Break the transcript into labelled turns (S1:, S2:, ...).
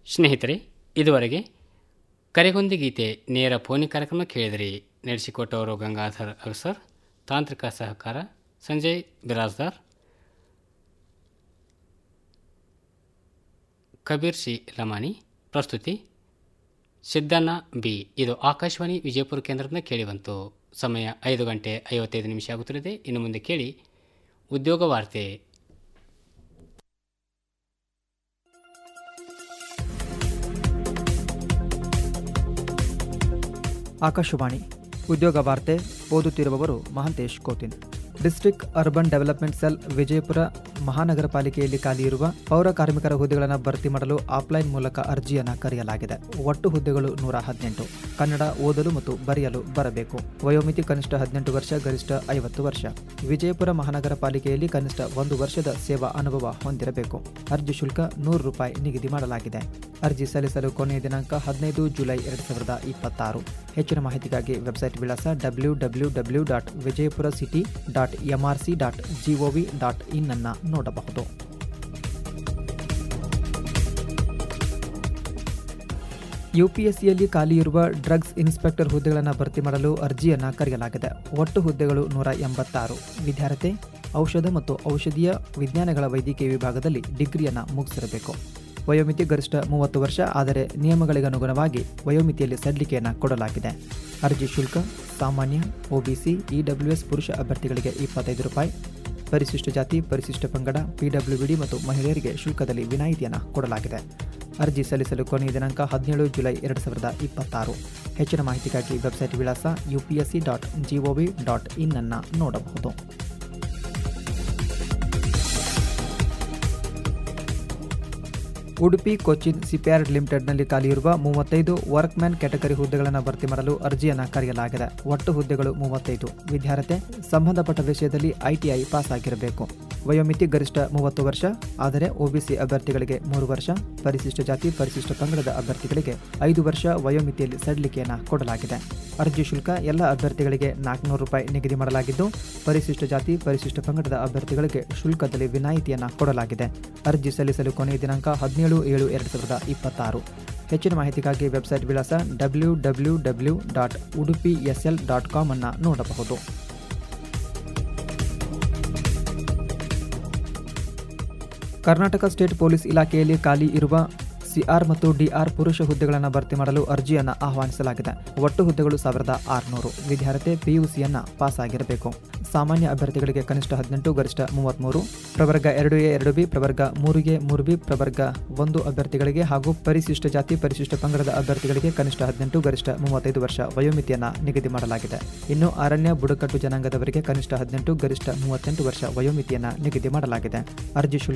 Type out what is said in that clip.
S1: ಸ್ನೇಹಿತರೆ ಇದುವರೆಗೆ ಕರೆಗೊಂದಿ ಗೀತೆ ನೇರ ಫೋನಿ ಕಾರ್ಯಕ್ರಮ ಕೇಳಿದಿರಿ ನಡೆಸಿಕೊಟ್ಟವರು ಗಂಗಾಧರ್ ಅಗಸರ್ ತಾಂತ್ರಿಕ ಸಹಕಾರ ಸಂಜಯ್ ಬಿರಾಜ್ದಾರ್ ಕಬೀರ್ ಸಿ ಲಮಾನಿ ಪ್ರಸ್ತುತಿ ಸಿದ್ದಣ್ಣ ಬಿ ಇದು ಆಕಾಶವಾಣಿ ವಿಜಯಪುರ ಕೇಂದ್ರದಿಂದ ಕೇಳಿಬಂತು ಸಮಯ ಐದು ಗಂಟೆ ಐವತ್ತೈದು ನಿಮಿಷ ಆಗುತ್ತಿದೆ ಇನ್ನು ಮುಂದೆ ಕೇಳಿ ಉದ್ಯೋಗ ವಾರ್ತೆ
S2: ಆಕಾಶವಾಣಿ ಉದ್ಯೋಗ ವಾರ್ತೆ ಓದುತ್ತಿರುವವರು Mahantesh Kothin district urban development cell Vijayapura ಮಹಾನಗರ ಪಾಲಿಕೆಯಲ್ಲಿ ಖಾಲಿ ಇರುವ ಪೌರ ಕಾರ್ಮಿಕರ ಹುದ್ದೆಗಳನ್ನು ಭರ್ತಿ ಮಾಡಲು ಆಫ್ಲೈನ್ ಮೂಲಕ ಅರ್ಜಿಯನ್ನು ಕರೆಯಲಾಗಿದೆ ಒಟ್ಟು ಹುದ್ದೆಗಳು ನೂರ ಹದಿನೆಂಟು ಕನ್ನಡ ಓದಲು ಮತ್ತು ಬರೆಯಲು ಬರಬೇಕು ವಯೋಮಿತಿ ಕನಿಷ್ಠ ಹದಿನೆಂಟು ವರ್ಷ ಗರಿಷ್ಠ ಐವತ್ತು ವರ್ಷ ವಿಜಯಪುರ ಮಹಾನಗರ ಪಾಲಿಕೆಯಲ್ಲಿ ಕನಿಷ್ಠ ಒಂದು ವರ್ಷದ ಸೇವಾ ಅನುಭವ ಹೊಂದಿರಬೇಕು ಅರ್ಜಿ ಶುಲ್ಕ ನೂರು ರೂಪಾಯಿ ನಿಗದಿ ಮಾಡಲಾಗಿದೆ ಅರ್ಜಿ ಸಲ್ಲಿಸಲು ಕೊನೆಯ ದಿನಾಂಕ ಹದಿನೈದು ಜುಲೈ ಎರಡು ಸಾವಿರದ ಇಪ್ಪತ್ತಾರು ಹೆಚ್ಚಿನ ಮಾಹಿತಿಗಾಗಿ ವೆಬ್ಸೈಟ್ ವಿಳಾಸ W W W dot Vijayapura city dot MRC dot GOV dot in ಅನ್ನು ನೋಡಬಹುದು ಯುಪಿಎಸ್ಸಿಯಲ್ಲಿ ಖಾಲಿ ಇರುವ ಡ್ರಗ್ಸ್ ಇನ್ಸ್ಪೆಕ್ಟರ್ ಹುದ್ದೆಗಳನ್ನು ಭರ್ತಿ ಮಾಡಲು ಅರ್ಜಿಯನ್ನು ಕರೆಯಲಾಗಿದೆ ಒಟ್ಟು ಹುದ್ದೆಗಳು ನೂರ ಎಂಬತ್ತಾರು ವಿದ್ಯಾರ್ಥಿ ಔಷಧ ಮತ್ತು ಔಷಧೀಯ ವಿಜ್ಞಾನಗಳ ವೈದ್ಯಕೀಯ ವಿಭಾಗದಲ್ಲಿ ಡಿಗ್ರಿಯನ್ನು ಮುಗಿಸಿರಬೇಕು ವಯೋಮಿತಿ ಗರಿಷ್ಠ ಮೂವತ್ತು ವರ್ಷ ಆದರೆ ನಿಯಮಗಳಿಗನುಗುಣವಾಗಿ ವಯೋಮಿತಿಯಲ್ಲಿ ಸಡಿಲಿಕೆಯನ್ನು ಕೊಡಲಾಗಿದೆ ಅರ್ಜಿ ಶುಲ್ಕ ಸಾಮಾನ್ಯ ಒಬಿಸಿ ಇಡಬ್ಲ್ಯೂಎಸ್ ಪುರುಷ ಅಭ್ಯರ್ಥಿಗಳಿಗೆ ಇಪ್ಪತ್ತೈದು ರೂಪಾಯಿ ಪರಿಶಿಷ್ಟ ಜಾತಿ ಪರಿಶಿಷ್ಟ ಪಂಗಡ ಪಿಡಬ್ಲ್ಯೂಬಿಡಿ ಮತ್ತು ಮಹಿಳೆಯರಿಗೆ ಶುಲ್ಕದಲ್ಲಿ ವಿನಾಯಿತಿಯನ್ನು ಕೊಡಲಾಗಿದೆ ಅರ್ಜಿ ಸಲ್ಲಿಸಲು ಕೊನೆಯ ದಿನಾಂಕ ಹದಿನೇಳು ಜುಲೈ ಎರಡು ಸಾವಿರದ ಇಪ್ಪತ್ತಾರು ಹೆಚ್ಚಿನ ಮಾಹಿತಿಗಾಗಿ ವೆಬ್ಸೈಟ್ ವಿಳಾಸ UPSC dot GOV dot in ಅನ್ನು ನೋಡಬಹುದು ಉಡುಪಿ ಕೊಚ್ಚಿನ್ ಸಿಪ್ಯಾರ್ಡ್ ಲಿಮಿಟೆಡ್ನಲ್ಲಿ ಖಾಲಿಯಿರುವ ಮೂವತ್ತೈದು ವರ್ಕ್ಮ್ಯಾನ್ ಕ್ಯಾಟಗರಿ ಹುದ್ದೆಗಳನ್ನು ಭರ್ತಿ ಮಾಡಲು ಅರ್ಜಿಯನ್ನು ಕರೆಯಲಾಗಿದೆ ಒಟ್ಟು ಹುದ್ದೆಗಳು ಮೂವತ್ತೈದು ವಿದ್ಯಾರ್ಥಿ ಸಂಬಂಧಪಟ್ಟ ವಿಷಯದಲ್ಲಿ ಐಟಿಐ ಪಾಸ್ ಆಗಿರಬೇಕು ವಯೋಮಿತಿ ಗರಿಷ್ಠ ಮೂವತ್ತು ವರ್ಷ ಆದರೆ ಒಬಿಸಿ ಅಭ್ಯರ್ಥಿಗಳಿಗೆ ಮೂರು ವರ್ಷ ಪರಿಶಿಷ್ಟ ಜಾತಿ ಪರಿಶಿಷ್ಟ ಪಂಗಡದ ಅಭ್ಯರ್ಥಿಗಳಿಗೆ ಐದು ವರ್ಷ ವಯೋಮಿತಿಯಲ್ಲಿ ಸಡಿಲಿಕೆಯನ್ನು ಕೊಡಲಾಗಿದೆ ಅರ್ಜಿ ಶುಲ್ಕ ಎಲ್ಲ ಅಭ್ಯರ್ಥಿಗಳಿಗೆ ನಾಲ್ಕುನೂರು ರೂಪಾಯಿ ನಿಗದಿ ಮಾಡಲಾಗಿದ್ದು ಪರಿಶಿಷ್ಟ ಜಾತಿ ಪರಿಶಿಷ್ಟ ಪಂಗಡದ ಅಭ್ಯರ್ಥಿಗಳಿಗೆ ಶುಲ್ಕದಲ್ಲಿ ವಿನಾಯಿತಿಯನ್ನು ಕೊಡಲಾಗಿದೆ ಅರ್ಜಿ ಸಲ್ಲಿಸಲು ಕೊನೆಯ ದಿನಾಂಕ ಹದಿನೇಳು ಏಳು ಎರಡು ಸಾವಿರದ ಇಪ್ಪತ್ತಾರು ಹೆಚ್ಚಿನ ಮಾಹಿತಿಗಾಗಿ ವೆಬ್ಸೈಟ್ ವಿಳಾಸ W W W dot Udupi S L dot com ಅನ್ನು ನೋಡಬಹುದು ಕರ್ನಾಟಕ ಸ್ಟೇಟ್ ಪೊಲೀಸ್ ಇಲಾಖೆಯಲ್ಲಿ ಖಾಲಿ ಇರುವ ಸಿಆರ್ ಮತ್ತು ಡಿಆರ್ ಪುರುಷ ಹುದ್ದೆಗಳನ್ನು ಭರ್ತಿ ಮಾಡಲು ಅರ್ಜಿಯನ್ನು ಆಹ್ವಾನಿಸಲಾಗಿದೆ ಒಟ್ಟು ಹುದ್ದೆಗಳು ಸಾವಿರದ ಆರುನೂರು ವಿದ್ಯಾರ್ಥಿ ಪಿಯುಸಿಯನ್ನು ಪಾಸ್ ಆಗಿರಬೇಕು ಸಾಮಾನ್ಯ ಅಭ್ಯರ್ಥಿಗಳಿಗೆ ಕನಿಷ್ಠ ಹದಿನೆಂಟು ಗರಿಷ್ಠ ಮೂವತ್ತ್ಮೂರು ಪ್ರವರ್ಗ ಎರಡು ಎ ಎರಡು ಬಿ ಪ್ರವರ್ಗ ಮೂರು ಎ ಮೂರು ಬಿ ಪ್ರವರ್ಗ ಒಂದು ಅಭ್ಯರ್ಥಿಗಳಿಗೆ ಹಾಗೂ ಪರಿಶಿಷ್ಟ ಜಾತಿ ಪರಿಶಿಷ್ಟ ಪಂಗಡದ ಅಭ್ಯರ್ಥಿಗಳಿಗೆ ಕನಿಷ್ಠ ಹದಿನೆಂಟು ಗರಿಷ್ಠ ಮೂವತ್ತೈದು ವರ್ಷ ವಯೋಮಿತಿಯನ್ನು ನಿಗದಿ ಮಾಡಲಾಗಿದೆ ಇನ್ನು ಅರಣ್ಯ ಬುಡಕಟ್ಟು ಜನಾಂಗದವರಿಗೆ ಕನಿಷ್ಠ ಹದಿನೆಂಟು ಗರಿಷ್ಠ ಮೂವತ್ತೆಂಟು ವರ್ಷ ವಯೋಮಿತಿಯನ್ನು ನಿಗದಿ ಮಾಡಲಾಗಿದೆ ಅರ್ಜಿ ಶುಲ್ಕ